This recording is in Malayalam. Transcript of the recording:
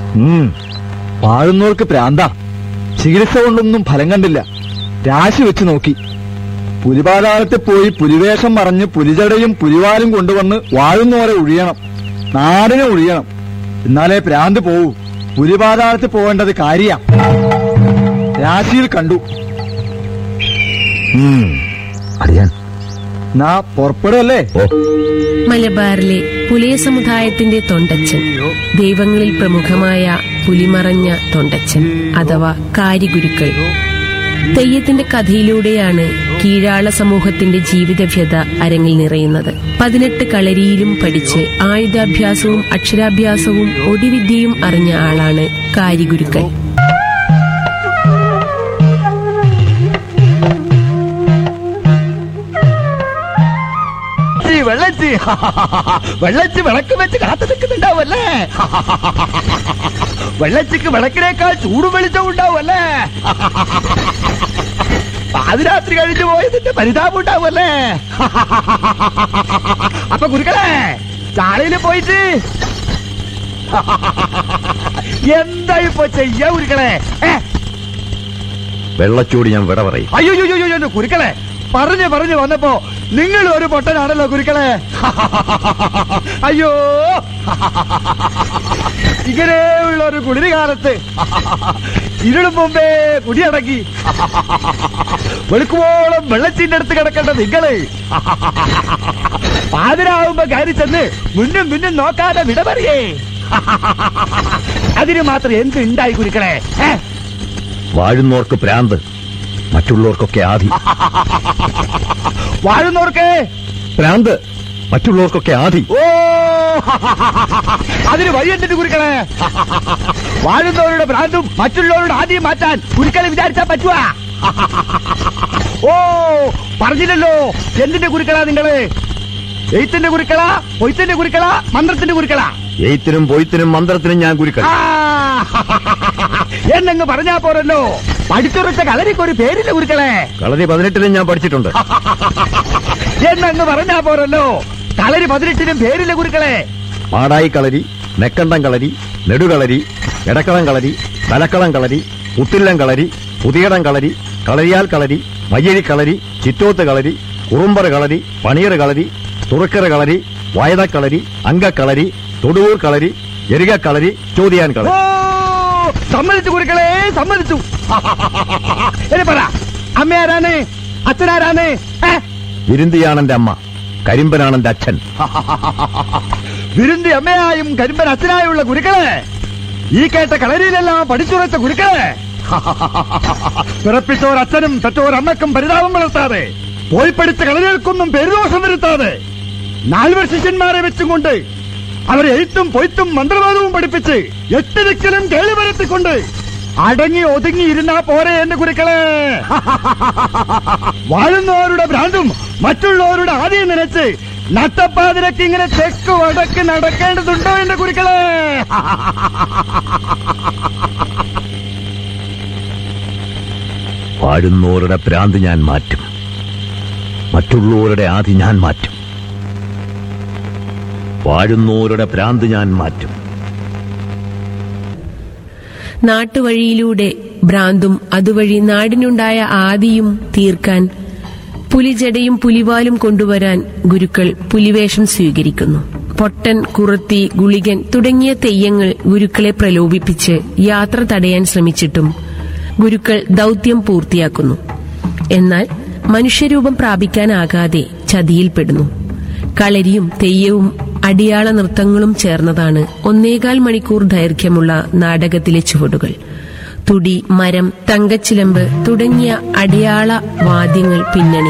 ഉം. വാഴുന്നവർക്ക് പ്രാന്ത ചികിത്സ കൊണ്ടൊന്നും ഫലം കണ്ടില്ല രാശി വെച്ച് നോക്കി പുലിപാതാളത്ത് പോയി പുലിവേഷം മറഞ്ഞ് പുലിജടയും പുലിവാലും കൊണ്ടുവന്ന് വാഴുന്നവരെ ഒഴിയണം നാടിനെ ഒഴിയണം എന്നാലേ പ്രാന്ത് പോവൂ പുലിപാതാളത്ത് പോവേണ്ടത് കാര്യ രാശിയിൽ കണ്ടു ഉം. അറിയാൻ നാ പുറപ്പെടുകയല്ലേ ഓ മലബാറിലെ പുലയ സമുദായത്തിന്റെ തൊണ്ടച്ചൻ ദൈവങ്ങളിൽ പ്രമുഖമായ പുലിമറഞ്ഞ തൊണ്ടച്ചൻ അഥവാ കാരിഗുരുക്കൾ തെയ്യത്തിന്റെ കഥയിലൂടെയാണ് കീഴാള സമൂഹത്തിന്റെ ജീവിതവ്യത അരങ്ങിൽ നിറയുന്നത് പതിനെട്ട് കളരിയിലും പഠിച്ച് ആയുധാഭ്യാസവും അക്ഷരാഭ്യാസവും ഒടിവിദ്യയും അറിഞ്ഞ ആളാണ് കാരിഗുരുക്കൾ വെള്ളച്ചി വെള്ളച്ചി വിളക്ക് വെച്ച് കാത്തു നിൽക്കുന്നുണ്ടാവല്ലേ വെള്ളച്ചിക്ക് വിളക്കിനേക്കാൾ ചൂടും വെളിച്ചം ഉണ്ടാവല്ലേ പാതിരാത്രി കഴിഞ്ഞു പോയതിന്റെ പരിതാപം ഉണ്ടാവല്ലേ അപ്പൊ കുരുക്കളെ ചാളയില് പോയിട്ട് എന്താ ഇപ്പൊ ചെയ്യാ കുരുക്കളെ ഏ വെള്ളച്ചൂടി ഞാൻ വിട പറയും അയ്യോ അയ്യോ അയ്യോ അയ്യോ കുരുക്കളെ പറഞ്ഞു പറഞ്ഞു വന്നപ്പോ നിങ്ങൾ ഒരു പൊട്ടനാണല്ലോ കുരുക്കളെ അയ്യോ ഇങ്ങനെയുള്ള ഒരു കുളിര് കാലത്ത് ഇരുളും മുമ്പേ കുടിയടക്കി വെളുക്കുവോളം വെള്ളത്തിന്റെ അടുത്ത് കിടക്കേണ്ട നിങ്ങള് പാതിരാവുമ്പോ കയറി ചെന്ന് മുന്നും മുന്നും നോക്കാതെ വിട പറയേ അതിന് മാത്രം എന്ത് ഉണ്ടായി കുരുക്കളെ ഏ വാഴുന്നോർക്ക് പ്രാന്ത് മറ്റുള്ളവർക്കൊക്കെ ആധി വാഴുന്നവർക്ക് പ്രാന്ത് മറ്റുള്ളവർക്കൊക്കെ ആധി ഓ അതിന് വഴി എന്തിട്ട് കുരുക്കളെ വാഴുന്നവരുടെ ഭ്രാന്തും മറ്റുള്ളവരുടെ ആദ്യം മാറ്റാൻ കുരുക്കളെ വിചാരിച്ചാ പറ്റുവാ ഓ പറഞ്ഞില്ലല്ലോ എന്തിന്റെ കുരുക്കളാ നിങ്ങള് എയ്ത്തിന്റെ കുരുക്കള പൊയ്ത്തിന്റെ കുരുക്കള മന്ത്രത്തിന്റെ കുരുക്കള എയ്ത്തിനും പൊയ്ത്തിനും മന്ത്രത്തിനും ഞാൻ കുരുക്കൾ ആ, എന്നങ്ങ് പറഞ്ഞാ പോരല്ലോ പഠിച്ചുറച്ച കളരിക്ക് ഒരു പേരില്ല കുരുക്കളെ കളരി പതിനെട്ടിലും ഞാൻ പഠിച്ചിട്ടുണ്ട് എന്നങ്ങ് പറഞ്ഞാ പോരല്ലോ കളരി പതിനെട്ടിനും പേരില്ല കുരുക്കളെ മാടായി കളരി നെക്കണ്ടം കളരി നെടുകളരി എടക്കളം കളരി തലക്കളം കളരി പുത്തില്ലം കളരി പുതിയടം കളരി കളരിയാൽ കളരി മയ്യഴി കളരി ചിറ്റോത്ത് കളരി കുറുമ്പർ കളരി പണിയർ കളരി തുറക്കര കളരി വയതക്കളരി അങ്കക്കളരി തൊടുവൂർ കളരി എരികക്കളരി ചോദിയാൻ ഓ കളരി സമ്മതിച്ചു കുരുക്കളെ സമ്മതിച്ചു എന്നെ പറ അമ്മയാരാണ് അച്ഛനാരാണ് ഏ? വിരുന്തിയാണെന്റെ അമ്മ കരിമ്പനാണെന്റെ അച്ഛൻ വിരുന്തി അമ്മയായും കരിമ്പൻ അച്ഛനായുള്ള ഗുരുക്കളെ ഈ കേട്ട കളരിയിലെല്ലാം പഠിച്ചുറച്ച ഗുരുക്കളെ പിറപ്പിച്ചോർ അച്ഛനും പെറ്റോർ അമ്മക്കും പരിതാപം വളർത്താതെ പോയി പഠിച്ച കളരികൾക്കൊന്നും പെരുദോഷം വരുത്താതെ നാൽവർ ശിഷ്യന്മാരെ വെച്ചും കൊണ്ട് അവരെ എഴുത്തും പൊയ്ത്തും മന്ത്രവാദവും പഠിപ്പിച്ച് എട്ട് ദിക്കിലും കേളി വരുത്തിക്കൊണ്ട് അടങ്ങി ഒതുങ്ങി ഇരുന്നാ പോരെ എന്റെ ഗുരുക്കളെ വാഴുന്നവരുടെ ഭ്രാന്തും മറ്റുള്ളവരുടെ ആദ്യം നനച്ച് നട്ടപ്പാതിരക്ക് ഇങ്ങനെ തെക്ക് വടക്ക് നടക്കേണ്ടതുണ്ടോ എന്റെ കുരുക്കളെ വാഴുന്നോരുടെ ഭ്രാന്ത് ഞാൻ മാറ്റും മറ്റുള്ളവരുടെ ആധി ഞാൻ മാറ്റും വാഴുന്നോരുടെ ഭ്രാന്ത് ഞാൻ മാറ്റും നാട്ടുവഴിയിലൂടെ ഭ്രാന്തും അതുവഴി നാടിനുണ്ടായ ആദിയും തീർക്കാൻ പുലിജടയും പുലിവാലും കൊണ്ടുവരാൻ ഗുരുക്കൾ പുലിവേഷം സ്വീകരിക്കുന്നു പൊട്ടൻ കുറത്തി ഗുളികൻ തുടങ്ങിയ തെയ്യങ്ങൾ ഗുരുക്കളെ പ്രലോഭിപ്പിച്ച് യാത്ര തടയാൻ ശ്രമിച്ചിട്ടും ഗുരുക്കൾ ദൗത്യം പൂർത്തിയാക്കുന്നു എന്നാൽ മനുഷ്യരൂപം പ്രാപിക്കാനാകാതെ ചതിയിൽപ്പെടുന്നു കളരിയും തെയ്യവും അടിയാള നൃത്തങ്ങളും ചേർന്നതാണ് ഒന്നേകാൽ മണിക്കൂർ ദൈർഘ്യമുള്ള നാടകത്തിലെ ചുവടുകൾ തുടി മരം തങ്കച്ചിലമ്പ് തുടങ്ങിയ അടിയാള വാദ്യങ്ങൾ പിന്നണി